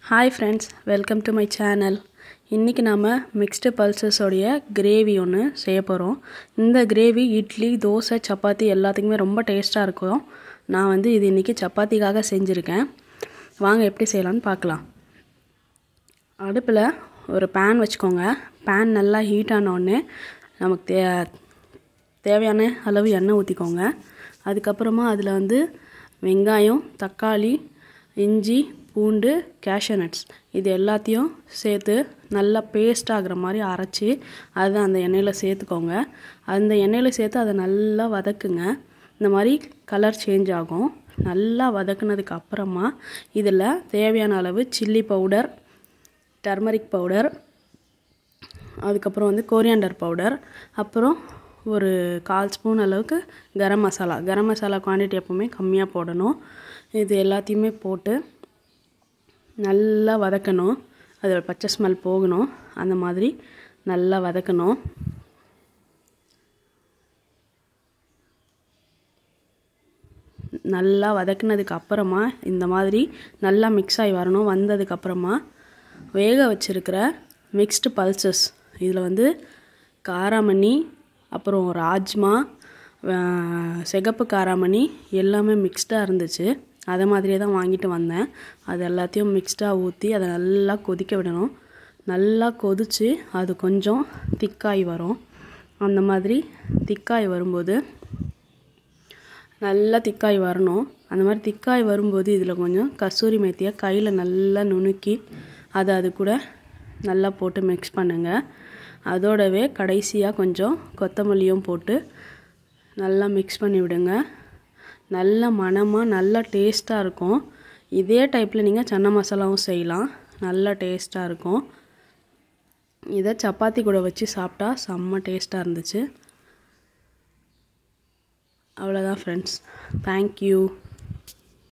hi friends welcome to my channel இன்றைக்கி நாம் mixed பல்சஸோடைய gravy ஒன்று செய்ய போகிறோம் இந்த கிரேவி இட்லி தோசை சப்பாத்தி எல்லாத்துக்குமே ரொம்ப டேஸ்ட்டாக இருக்கும் நான் வந்து இது இன்றைக்கி சப்பாத்திக்காக செஞ்சுருக்கேன் வாங்க எப்படி செய்யலான்னு பார்க்கலாம் அடுப்பில் ஒரு பேன் வச்சுக்கோங்க பேன் நல்லா ஹீட் ஆனோடனே நமக்கு தே தேவையான அளவு எண்ணெய் ஊற்றிக்கோங்க அதுக்கப்புறமா அதில் வந்து வெங்காயம் தக்காளி இஞ்சி பூண்டு கேஷ்யூ நட்ஸ் இது எல்லாத்தையும் சேர்த்து நல்லா பேஸ்ட் ஆகிற மாதிரி அரைச்சி அதை அந்த எண்ணெயில் சேர்த்துக்கோங்க அந்த எண்ணெயில் சேர்த்து அதை நல்லா வதக்குங்க இந்த மாதிரி கலர் சேஞ்ச் ஆகும் நல்லா வதக்குனதுக்கு அப்புறமா இதில் தேவையான அளவு சில்லி பவுடர் டர்மரிக் பவுடர் அதுக்கப்புறம் வந்து கோரியாண்டர் பவுடர் அப்புறம் ஒரு கால் ஸ்பூன் அளவுக்கு கரம் மசாலா கரம் மசாலா குவான்டிட்டி எப்போவுமே கம்மியாக போடணும் இது எல்லாத்தையுமே போட்டு நல்லா வதக்கணும் அதோட பச்சை ஸ்மெல் போகணும் அந்த மாதிரி நல்லா வதக்கணும் நல்லா வதக்குனதுக்கு அப்புறமா இந்த மாதிரி நல்லா மிக்ஸ் ஆகி வரணும் வந்ததுக்கப்புறமா வேக வச்சுருக்கிற மிக்ஸ்டு பல்சஸ் இதில் வந்து காராமணி அப்புறம் ராஜ்மா சிகப்பு காராமணி எல்லாமே மிக்ஸ்டாக இருந்துச்சு அதை மாதிரியே தான் வாங்கிட்டு வந்தேன் அது எல்லாத்தையும் மிக்ஸ்டாக ஊற்றி அதை நல்லா கொதிக்க விடணும் நல்லா கொதித்து அது கொஞ்சம் திக்காகி வரும் அந்த மாதிரி திக்காய் வரும்போது நல்லா திக்காய் வரணும் அந்த மாதிரி திக்காய் வரும்போது இதில் கொஞ்சம் கசூரி மேத்தியை கையில் நல்லா நுணுக்கி அதை அது கூட நல்லா போட்டு மிக்ஸ் பண்ணுங்கள் அதோடவே கடைசியாக கொஞ்சம் கொத்தமல்லியும் போட்டு நல்லா மிக்ஸ் பண்ணி விடுங்க நல்ல மணமாக நல்லா டேஸ்ட்டாக இருக்கும் இதே டைப்பில் நீங்கள் சன்னா மசாலாவும் செய்யலாம் நல்லா டேஸ்ட்டாக இருக்கும் இதை சப்பாத்தி கூட வச்சு சாப்பிட்டா செம்ம டேஸ்ட்டாக இருந்துச்சு அவ்வளோதான் ஃப்ரெண்ட்ஸ் தேங்க்யூ